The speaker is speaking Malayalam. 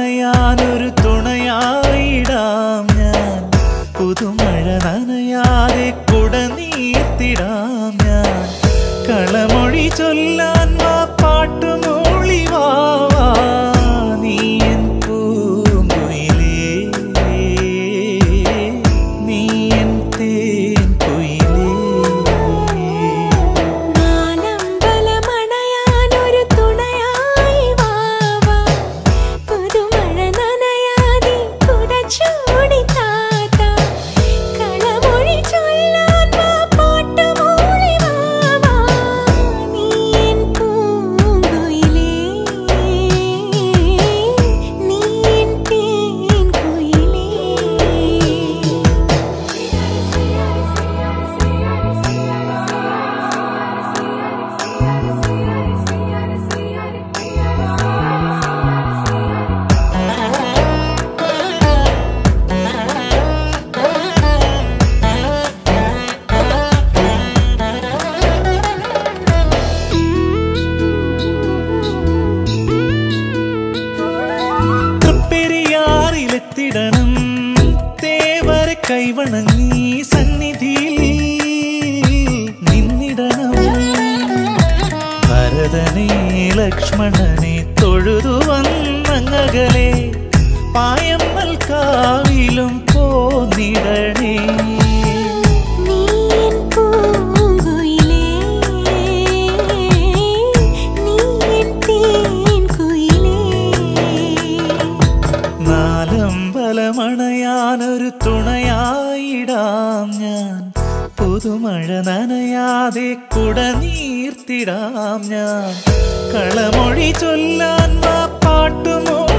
നനയാനൊരു തുണയായിടാം ഞാൻ പുതുമഴ നനയാതെ കുട നീർത്തിടാം ഞാൻ കളമൊഴി ചൊല്ലാൻ വാ പാട്ടുമൂളി വാ വാ, നീ എൻ പൂങ്കുയിലേ നീ എൻ തേൻ കുയിലേ നാലമ്പലമണയാനൊരു തുണയായി വാവാ പുതുമഴ നനയാതെ കുട ചൂടി താത്ത കളമൊഴി ചൊല്ലാൻ വാ പാട്ടുമൂളി വാവാ നീ എൻ പൂങ്കുയിലേ നീ എൻ തേൻ കുയിലേ തൃപ്പെരിയാറിലെത്തിടണം തേവരെ കൈവണങ്ങി സന്നിധിയിൽ നിന്നിടണം ഭരതനെ ലക്ഷ്മണനെ തൊഴുതു വന്നങ്ങകലെ പായം നൽകാവിലും പോന്നിടണേ നീ എൻ പൂങ്കുയിലേ നീ എൻ തേൻ കുയിലേ നാലമ്പലമണയാനൊരു തുണയായിടാം ഞാൻ പുതുമഴ നനയാതെ കുട നീർത്തിടാം ഞാൻ കളമൊഴി ചൊല്ലാൻ വാ പാട്ടുമോ